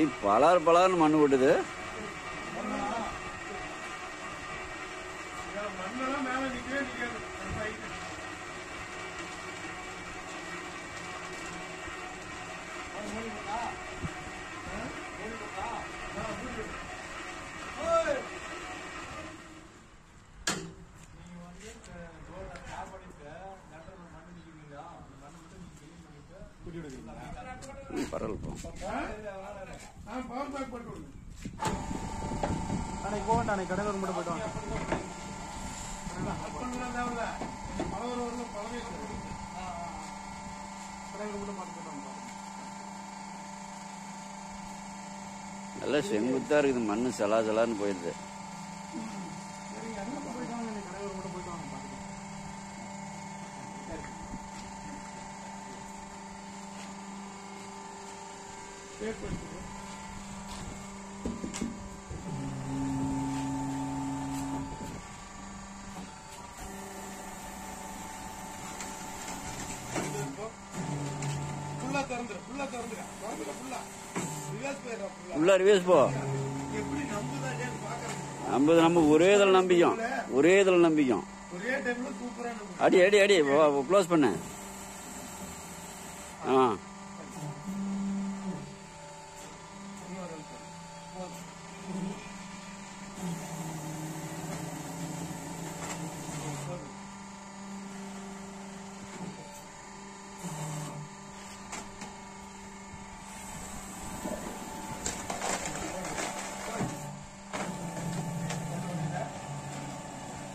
ஏய் பலார் பலார்னு மண்ணு கொட்டுது மண்ணெல்லாம் மேல நிக்கவே நிக்காது அந்த height. ம், பரவாயில்ல போ நான் பவர் பேக் போட்டு விடுங்க அன்னைக்கு போகட்டா அன்னைக்கு கடையில் மட்டும் போயிட்டு வாங்க அப்பெல்லாம் தேவையில்ல பலவர் வரணும் பழமே கடையில் மட்டும் பார்த்து போயிட்டு வாங்க நல்லா செங்குத்தா இருக்குது மண்ணு சலா சலான்னு போயிடுது சரிங்க அங்கே போயிட்டு வாங்க அன்னைக்கு கடையில் மட்டும் போயிட்டு வாங்க பார்த்துக்கலாம் டேப் பண்ணிட்டு ஃபுல்லா திறந்துரு ஃபுல்லா திறந்துரு திறந்துரு ஃபுல்லா ரிவர்ஸ் போயிடுறா ஃபுல்லா உள்ள ரிவேஸ் போ எப்படி நம்புதான்னு பாக்குறேன் நம்ம நம்ம ஒரே இதில் நம்பிக்கும் ஒரே இதில் நம்பிக்கும் ஒரே டைம்ல சூப்பரா நம்புது அடி அடி அடி க்ளோஸ் பண்ணு ஆ